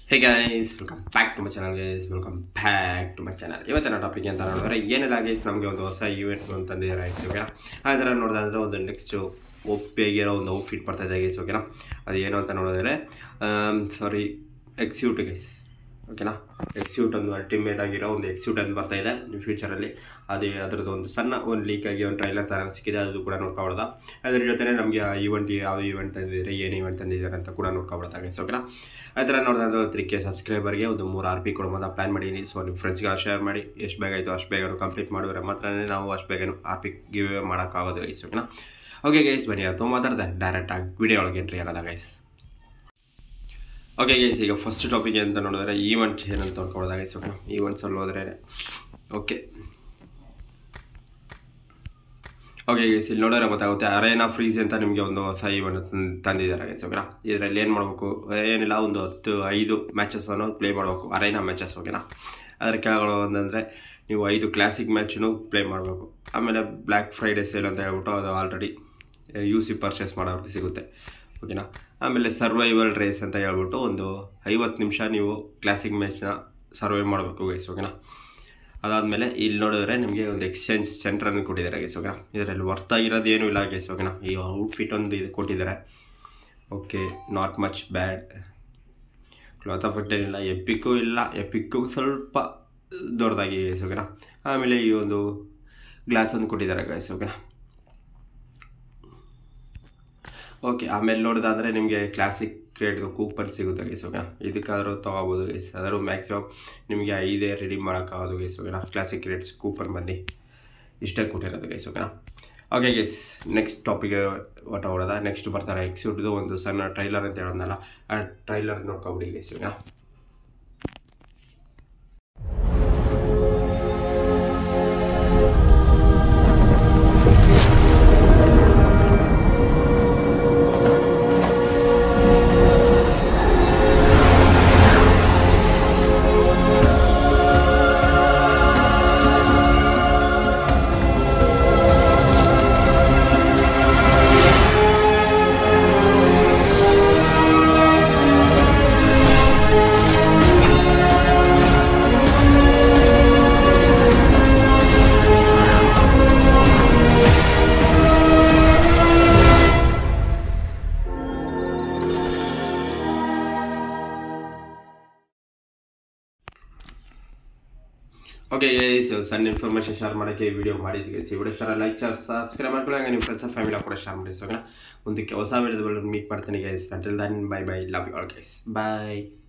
hey guys welcome back to my channel guys welcome back to my channel ಇವತ್ತಿನ topic ಅಂತ ನೋಡಿದ್ರೆ ಏನಿಲ್ಲ guys ನಮಗೆ ಒಂದು ಹೊಸ ಈವೆಂಟ್ ಅಂತಂದಿದ್ದಾರೆ ಗೈಸ್ ಓಕೆನಾ ಆ ಥರ ನೋಡೋದಾದ್ರೆ ಒಂದು ನೆಕ್ಸ್ಟ್ ಒಪ್ಪಿಗಿರೋ ಒಂದು ಔಟ್ಫಿಟ್ ಬರ್ತಾ ಇದೆ ಗೈಸ್ ಓಕೆನಾ ಅದು ಏನು ಅಂತ ನೋಡಿದ್ರೆ ಸಾರಿ ಎಕ್ಸ್ಯೂಟ್ ಗೈಸ್ ಓಕೆನಾ ಎಕ್ಸ್ಯೂಟ್ ಒಂದು ಅಲ್ಟಿಮೇಟ್ ಆಗಿರೋ ಒಂದು ಎಕ್ಸ್ಯೂಟ್ ಅಂತ ಬರ್ತಾ ಇದೆ ಫ್ಯೂಚರಲ್ಲಿ ಅದು ಅದರದ್ದು ಒಂದು ಸಣ್ಣ ಒಂದು ಲೀಕ್ ಆಗಿ ಒಂದು ಟ್ರೈಲರ್ ಥರ ಸಿಕ್ಕಿದೆ ಅದು ಕೂಡ ನೋಡ್ಕೊಬೋದ ಅದ್ರ ಜೊತೆ ನಮಗೆ ಆ ಈವೆಂಟ್ ಯಾವ ಈವೆಂಟ್ ತಂದಿದ್ದಾರೆ ಏನು ಈವೆಂಟ್ ತಂದಿದ್ದಾರೆ ಅಂತ ಕೂಡ ನೋಡ್ಕೊಬೋದಾ ಗೈಸ್ ಓಕೆನಾ ಆ ಥರ ನೋಡಿದ್ರೆ ತ್ರೀ ಕೆ ಸಬ್ಸ್ಕ್ರೈಬರ್ಗೆ ಒಂದು ಮೂರು ಆರ್ ಪಿ ಕೊಡ್ಬೋದು ಪ್ಲ್ಯಾನ್ ಮಾಡೀನಿ ಸೊ ನಿಮ್ಮ ಫ್ರೆಂಡ್ಸ್ಗೆಲ್ಲ ಶೇರ್ ಮಾಡಿ ಎಷ್ಟು ಬೇಗ ಆಯಿತು ಅಷ್ಟು ಬೇಗ ಕಂಪ್ಲೀಟ್ ಮಾಡಿದ್ರೆ ಮಾತ್ರ ನಾವು ಅಷ್ಟು ಬೇಗ ಆರ್ ಪಿ ಗಿವ್ ಮಾಡೋಕ್ಕಾಗೋದು ಗೈಸ್ ಓಕೆನಾ ಓಕೆ ಗೈಸ್ ಬನ್ನಿ ಅದು ಮಾತಾಡ್ದೆ ಡೈರೆಕ್ಟಾಗಿ ವಿಡಿಯೋ ಒಳಗೆ ಎಂಟ್ರಿ ಆಗೋದ ಗೈಸ್ ಓಕೆ ಗೈಸ್ ಈಗ ಫಸ್ಟ್ ಟಾಪಿಕ್ ಅಂತ ನೋಡಿದ್ರೆ ಈವೆಂಟ್ ಏನಂತ ನೋಡ್ಕೊಳ್ಳೋದ ಗೈಸ್ ಓಕೆ ಈವೆಂಟ್ಸಲ್ಲಿ ಹೋದ್ರೆ ಓಕೆ ಓಕೆ ಗೈಸ್ ಇಲ್ಲಿ ನೋಡಿದ್ರೆ ಗೊತ್ತಾಗುತ್ತೆ ಅರೇನಾ ಫ್ರೀಸ್ ಅಂತ ನಿಮಗೆ ಒಂದು ಹೊಸ ಈವೆಂಟ್ ತಂದಿದ್ದಾರೆ ಗೈಸ್ ಓಕೆನಾ ಇದರಲ್ಲಿ ಏನು ಮಾಡಬೇಕು ಏನಿಲ್ಲ ಒಂದು ಹತ್ತು ಐದು ಮ್ಯಾಚಸ್ಸನ್ನು ಪ್ಲೇ ಮಾಡಬೇಕು ಅರೇನಾ ಮ್ಯಾಚಸ್ ಓಕೆನಾ ಅದರ ಕೆಳಗಡೆ ಒಂದಂದರೆ ನೀವು ಐದು ಕ್ಲಾಸಿಕ್ ಮ್ಯಾಚನ್ನು ಪ್ಲೇ ಮಾಡಬೇಕು ಆಮೇಲೆ ಬ್ಲ್ಯಾಕ್ ಫ್ರೈಡೇ ಸೇಲ್ ಅಂತ ಹೇಳ್ಬಿಟ್ಟು ಅದು ಆಲ್ರೆಡಿ ಯು ಸಿ ಪರ್ಚೇಸ್ ಮಾಡೋರಿಗೆ ಸಿಗುತ್ತೆ ಓಕೆನಾ ಆಮೇಲೆ ಸರ್ವೈವಲ್ ರೇಸ್ ಅಂತ ಹೇಳ್ಬಿಟ್ಟು ಒಂದು ಐವತ್ತು ನಿಮಿಷ ನೀವು ಕ್ಲಾಸಿಕ್ ಮ್ಯಾಚ್ನ ಸರ್ವೈವ್ ಮಾಡಬೇಕು ಗೈಸ್ ಓಕೆನಾ ಅದಾದಮೇಲೆ ಇಲ್ಲಿ ನೋಡಿದ್ರೆ ನಿಮಗೆ ಒಂದು ಎಕ್ಸ್ಚೇಂಜ್ ಸೆಂಟ್ರನ್ನು ಕೊಟ್ಟಿದ್ದಾರೆ ಗೈಸ್ ಓಕೆನಾ ಇದರಲ್ಲಿ ವರ್ತ್ ಆಗಿರೋದು ಏನೂ ಇಲ್ಲ ಗೈಸ್ ಓಕೆನಾ ಈ ಔಟ್ಫಿಟ್ ಒಂದು ಇದು ಕೊಟ್ಟಿದ್ದಾರೆ okay not much bad cloth affect ಏನಿಲ್ಲ ಎಪಿಕ್ಕೂ ಇಲ್ಲ ಎಪಿಕ್ಕೂ ಸ್ವಲ್ಪ ದೊಡ್ಡದಾಗಿ ಗೈಸ್ ಓಕೆನಾ ಆಮೇಲೆ ಈ ಒಂದು ಗ್ಲಾಸನ್ನು ಕೊಟ್ಟಿದ್ದಾರೆ ಗೈಸ್ ಓಕೆನಾ ಓಕೆ ಆಮೇಲೆ ನೋಡೋದಾದರೆ ನಿಮಗೆ ಕ್ಲಾಸಿಕ್ ಕ್ರೇಡ್ದು ಕೂಪನ್ ಸಿಗುತ್ತೆ ಗೈಸ್ ಓಕೆನಾ ಇದಕ್ಕಾದರೂ ತೊಗೋಬೋದು ಗೈಸ್ ಆದರೂ ಮ್ಯಾಕ್ಸಿಮಮ್ ನಿಮಗೆ ಐದೇ ರೆಡಿ ಮಾಡೋಕ್ಕಾಗೋದು ಗೈಸ್ ಓಕೆನಾ ಕ್ಲಾಸಿಕ್ ರೇಟ್ಸ್ ಕೂಪನ್ ಬಂದು ಇಷ್ಟೇ ಕೊಟ್ಟಿರೋದು ಗೈಸ್ ಓಕೆನಾ ಓಕೆ ಗೈಸ್ ನೆಕ್ಸ್ಟ್ ಟಾಪಿಗೆ ಒಟ್ಟ ಹೊಡೋದ ನೆಕ್ಸ್ಟ್ ಬರ್ತಾರೆ ಎಕ್ಸ್ಯೂಟ್ದು ಒಂದು ಸಣ್ಣ ಟ್ರೈಲರ್ ಅಂತ ಹೇಳೋದಲ್ಲ ಆ ಟ್ರೈಲರ್ ನೋಡ್ಕೊಬಿಡಿ ಗೈಸ್ ಓಕೆನಾ ಓಕೆ ಗೈಸ್ ಸಣ್ಣ ಇನ್ಫಾರ್ಮೇಷನ್ ಶೇರ್ ಮಾಡೋಕ್ಕೆ ಈ ವಿಡಿಯೋ ಮಾಡಿದ್ವಿ ಗೈಸ್ ಈ video share like share subscribe ಮಾಡ್ಕೊಳ್ಳಿ ಹಂಗೆ ನಿಮ್ಮ ಫ್ರೆಂಡ್ಸ್ ಫ್ಯಾಮಿಲಿ ಕೂಡ ಶೇರ್ ಮಾಡಿ ಸೋಣ ಮುಂದಕ್ಕೆ ಹೊಸ ವಿಡಿಯೋದಲ್ಲಿ ಮೀಟ್ ಮಾಡ್ತೀನಿ guys until then bye bye love you all guys bye